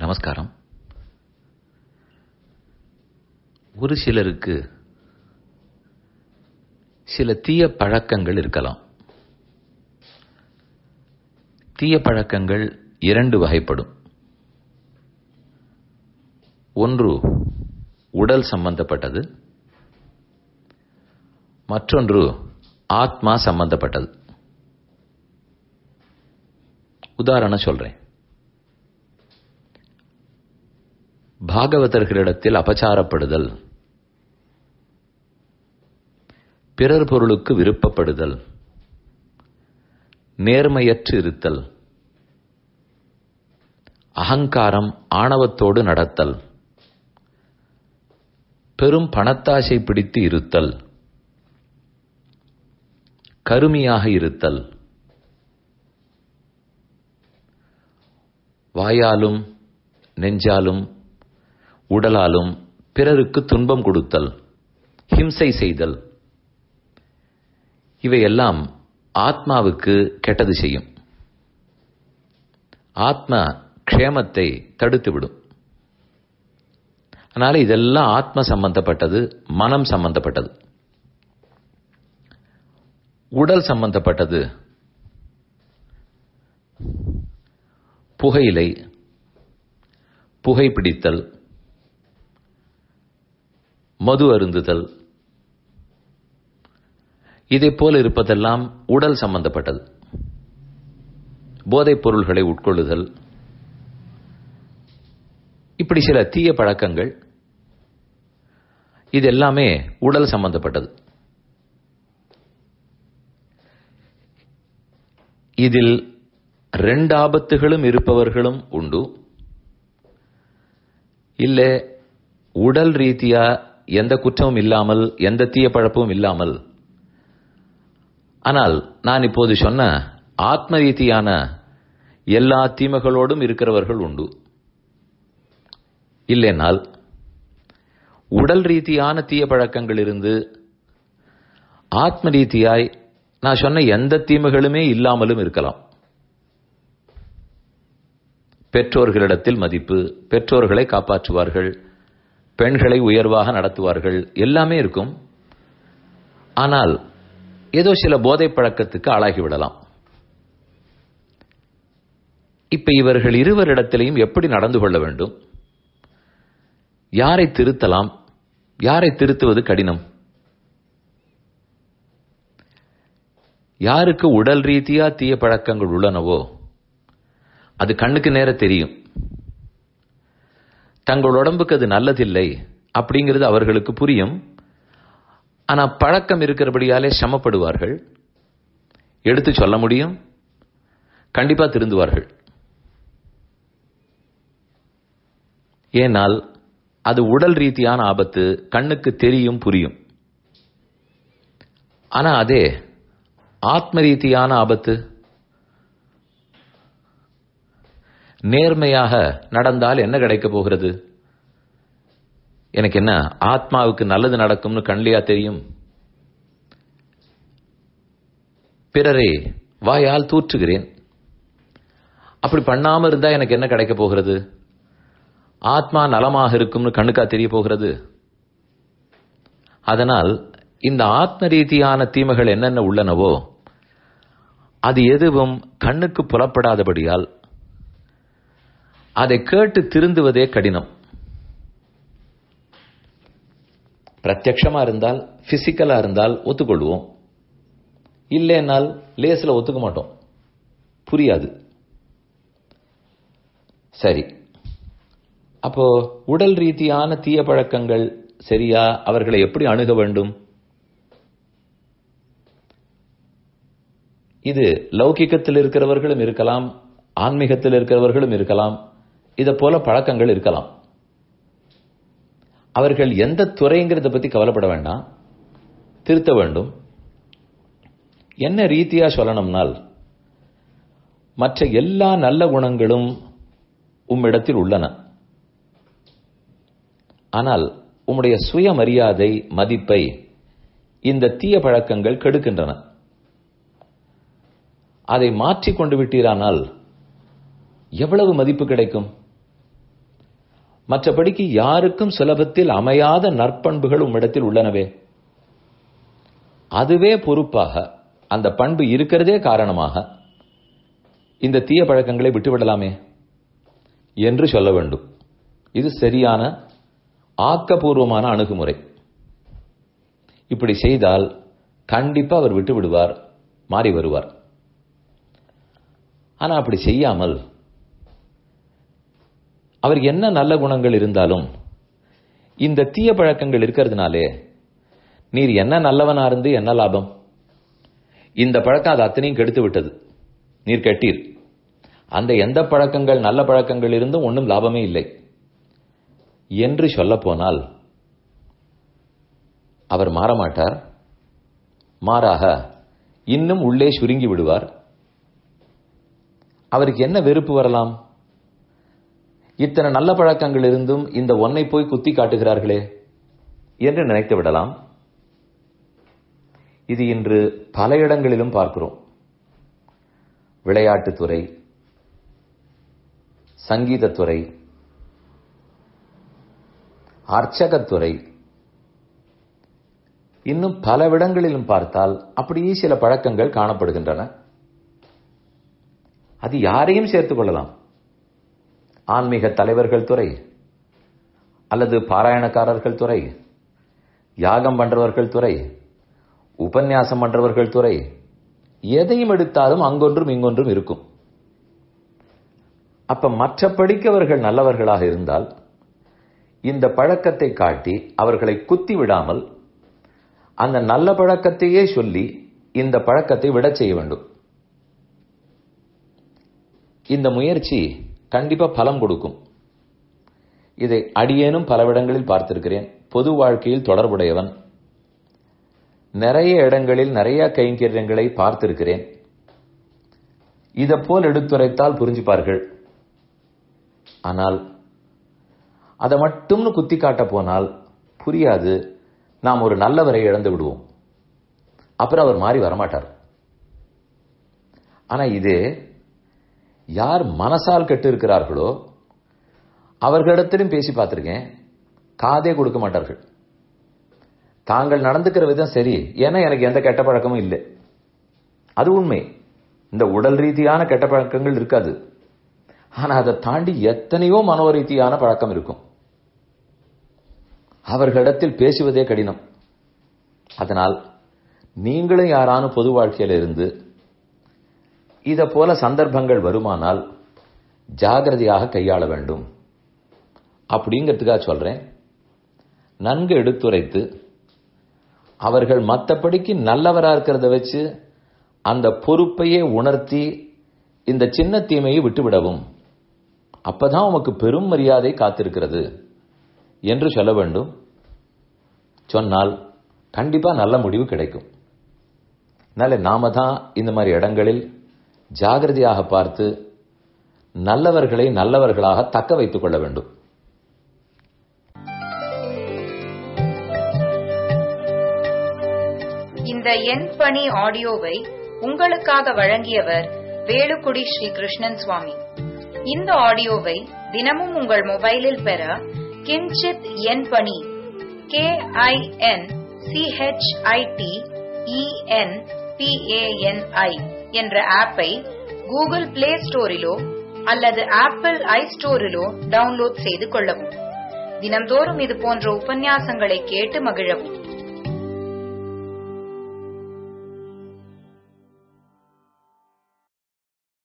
நமஸ்காரம் ஒரு சிலருக்கு சில தீய பழக்கங்கள் இருக்கலாம் தீய பழக்கங்கள் இரண்டு வகைப்படும் ஒன்று உடல் சம்பந்தப்பட்டது மற்றொன்று ஆத்மா சம்பந்தப்பட்டது உதாரணம் சொல்றேன் பாகவதர்களிடத்தில் அபச்சாரப்படுதல் பிறர் பொருளுக்கு விருப்பப்படுதல் நேர்மையற்று இருத்தல் அகங்காரம் ஆணவத்தோடு நடத்தல் பெரும் பணத்தாசை பிடித்து இருத்தல் கருமியாக இருத்தல் வாயாலும் நெஞ்சாலும் உடலாலும் பிறருக்கு துன்பம் கொடுத்தல் ஹிம்சை செய்தல் இவையெல்லாம் ஆத்மாவுக்கு கெட்டது செய்யும் ஆத்மா க்ஷேமத்தை தடுத்துவிடும் அதனால இதெல்லாம் ஆத்ம சம்பந்தப்பட்டது மனம் சம்பந்தப்பட்டது உடல் சம்பந்தப்பட்டது புகையிலை புகைப்பிடித்தல் மது அருந்துதல் இதை போல இருப்பதெல்லாம் உடல் சம்பந்தப்பட்டது போதைப் பொருள்களை உட்கொள்ளுதல் இப்படி சில தீய பழக்கங்கள் இது எல்லாமே உடல் சம்பந்தப்பட்டது இதில் ரெண்டு ஆபத்துகளும் இருப்பவர்களும் உண்டு இல்ல உடல் ரீதியா எந்த குற்றமும் இல்லாமல் எந்த தீய பழப்பமும் இல்லாமல் ஆனால் நான் இப்போது சொன்ன ஆத்ம ரீதியான எல்லா தீமைகளோடும் இருக்கிறவர்கள் உண்டு இல்லைனால் உடல் ரீதியான தீய பழக்கங்கள் இருந்து ஆத்ம ரீதியாய் நான் சொன்ன எந்த தீமைகளுமே இல்லாமலும் இருக்கலாம் பெற்றோர்களிடத்தில் மதிப்பு பெற்றோர்களை காப்பாற்றுவார்கள் பெண்களை உயர்வாக நடத்துவார்கள் எல்லாமே இருக்கும் ஆனால் ஏதோ சில போதை பழக்கத்துக்கு ஆளாகிவிடலாம் இப்ப இவர்கள் இருவரிடத்திலையும் எப்படி நடந்து கொள்ள வேண்டும் யாரை திருத்தலாம் யாரை திருத்துவது கடினம் யாருக்கு உடல் ரீதியா தீய பழக்கங்கள் உள்ளனவோ அது கண்ணுக்கு நேர தெரியும் தங்கள் உடம்புக்கு அது நல்லதில்லை அப்படிங்கிறது அவர்களுக்கு புரியும் ஆனா பழக்கம் இருக்கிறபடியாலே சமப்படுவார்கள் எடுத்து சொல்ல முடியும் கண்டிப்பா திருந்துவார்கள் ஏனால் அது உடல் ரீதியான ஆபத்து கண்ணுக்கு தெரியும் புரியும் ஆனா அதே ஆத்ம ரீதியான ஆபத்து நேர்மையாக நடந்தால் என்ன கிடைக்க போகிறது எனக்கு என்ன ஆத்மாவுக்கு நல்லது நடக்கும்னு கண்லியா தெரியும் பிறரை வாயால் தூற்றுகிறேன் அப்படி பண்ணாம இருந்தா எனக்கு என்ன கிடைக்க போகிறது ஆத்மா நலமாக இருக்கும்னு கண்ணுக்கா தெரிய போகிறது அதனால் இந்த ஆத்ம ரீதியான தீமைகள் என்னென்ன உள்ளனவோ அது எதுவும் கண்ணுக்கு புலப்படாதபடியால் அதை கேட்டு திருந்துவதே கடினம் பிரத்யக்ஷமா இருந்தால் பிசிக்கலா இருந்தால் ஒத்துக்கொள்வோம் இல்லைன்னால் லேசில் ஒத்துக்க மாட்டோம் புரியாது சரி அப்போ உடல் ரீதியான தீய பழக்கங்கள் சரியா அவர்களை எப்படி அணுக வேண்டும் இது லௌகிக்கத்தில் இருக்கிறவர்களும் இருக்கலாம் ஆன்மீகத்தில் இருக்கிறவர்களும் இருக்கலாம் இதை போல பழக்கங்கள் இருக்கலாம் அவர்கள் எந்த துறைங்கிறத பத்தி கவலைப்பட வேண்டாம் திருத்த வேண்டும் என்ன ரீதியா சொல்லணும்னால் மற்ற எல்லா நல்ல குணங்களும் உம்மிடத்தில் உள்ளன ஆனால் உம்முடைய சுயமரியாதை மதிப்பை இந்த தீய பழக்கங்கள் கெடுக்கின்றன அதை மாற்றிக் கொண்டு விட்டீரானால் எவ்வளவு மதிப்பு கிடைக்கும் மற்றபடிக்கு யாருக்கும் சுலபத்தில் அமையாத நற்பண்புகள் உம்மிடத்தில் உள்ளனவே அதுவே பொறுப்பாக அந்த பண்பு இருக்கிறதே காரணமாக இந்த தீய பழக்கங்களை விட்டுவிடலாமே என்று சொல்ல வேண்டும் இது சரியான ஆக்கபூர்வமான அணுகுமுறை இப்படி செய்தால் கண்டிப்பா அவர் விட்டு விடுவார் மாறி வருவார் ஆனா அப்படி செய்யாமல் அவருக்கு என்ன நல்ல குணங்கள் இருந்தாலும் இந்த தீய பழக்கங்கள் இருக்கிறதுனாலே நீர் என்ன நல்லவனா இருந்து என்ன லாபம் இந்த பழக்கம் அது அத்தனையும் கெடுத்து விட்டது நீர் கெட்டீர் அந்த எந்த பழக்கங்கள் நல்ல பழக்கங்கள் இருந்தும் ஒன்றும் லாபமே இல்லை என்று சொல்ல போனால் அவர் மாறமாட்டார் மாறாக இன்னும் உள்ளே சுருங்கி விடுவார் அவருக்கு என்ன வெறுப்பு வரலாம் இத்தனை நல்ல பழக்கங்கள் இருந்தும் இந்த ஒன்னை போய் குத்தி காட்டுகிறார்களே என்று நினைத்து விடலாம் இது இன்று பல இடங்களிலும் பார்க்கிறோம் விளையாட்டுத்துறை சங்கீதத்துறை அர்ச்சகத்துறை இன்னும் பல இடங்களிலும் பார்த்தால் அப்படியே சில பழக்கங்கள் காணப்படுகின்றன அது யாரையும் சேர்த்துக் கொள்ளலாம் ஆன்மீக தலைவர்கள் துறை அல்லது பாராயணக்காரர்கள் துறை யாகம் பண்றவர்கள் துறை உபன்யாசம் பண்றவர்கள் துறை எதையும் எடுத்தாலும் அங்கொன்றும் இங்கொன்றும் இருக்கும் அப்ப மற்றபடிக்கு அவர்கள் நல்லவர்களாக இருந்தால் இந்த பழக்கத்தை காட்டி அவர்களை குத்தி விடாமல் அந்த நல்ல பழக்கத்தையே சொல்லி இந்த பழக்கத்தை விடச் செய்ய வேண்டும் இந்த முயற்சி கண்டிப்பா பலம் கொடுக்கும் இதை அடியேனும் பலவிடங்களில் பார்த்திருக்கிறேன் பொது வாழ்க்கையில் தொடர்புடையவன் நிறைய இடங்களில் நிறைய கைங்கரியங்களை பார்த்திருக்கிறேன் இதை போல் எடுத்துரைத்தால் புரிஞ்சுப்பார்கள் ஆனால் அதை மட்டும்னு குத்தி காட்ட போனால் புரியாது நாம் ஒரு நல்லவரை இழந்து விடுவோம் அப்புறம் அவர் மாறி வரமாட்டார் ஆனா இது யார் மனசால் கெட்டு இருக்கிறார்களோ அவர்களிடத்திலும் பேசி பார்த்திருக்கேன் காதே கொடுக்க மாட்டார்கள் தாங்கள் நடந்துக்கிற விதம் சரி ஏன்னா எனக்கு எந்த கெட்ட பழக்கமும் இல்லை அது உண்மை இந்த உடல் ரீதியான கெட்ட பழக்கங்கள் இருக்காது ஆனா அதை தாண்டி எத்தனையோ மனோரீதியான பழக்கம் இருக்கும் அவர்களிடத்தில் பேசுவதே கடினம் அதனால் நீங்களும் யாரானும் பொது வாழ்க்கையில இருந்து இத போல சந்தர்ப்பங்கள் வருமானால் ஜாகிரதையாக கையாள வேண்டும் அப்படிங்கிறதுக்காக சொல்றேன் நன்கு எடுத்துரைத்து அவர்கள் மற்றபடிக்கு நல்லவரா இருக்கிறத வச்சு அந்த பொறுப்பையே உணர்த்தி இந்த சின்ன தீமையை விட்டுவிடவும் அப்பதான் உமக்கு பெரும் மரியாதை காத்திருக்கிறது என்று சொல்ல வேண்டும் சொன்னால் கண்டிப்பா நல்ல முடிவு கிடைக்கும் அதனால நாம தான் இந்த மாதிரி இடங்களில் ஜாகிரதையாக பார்த்து நல்லவர்களை நல்லவர்களாக தக்க வைத்துக் கொள்ள வேண்டும் இந்த எண் பணி ஆடியோவை உங்களுக்காக வழங்கியவர் வேலுக்குடி ஸ்ரீ கிருஷ்ணன் சுவாமி இந்த ஆடியோவை தினமும் உங்கள் மொபைலில் பெற கிஞ்சித் எண் பணி கே ஐ என் சிஹெச்ஐடி இஎன் பிஏஎன்ஐ என்ற ஆப்பை கூகுள் பிளே ஸ்டோரிலோ அல்லது ஆப்பிள் ஐ ஸ்டோரிலோ டவுன்லோட் செய்து கொள்ளவும் தினம்தோறும் இது போன்ற உபன்யாசங்களை கேட்டு மகிழவும்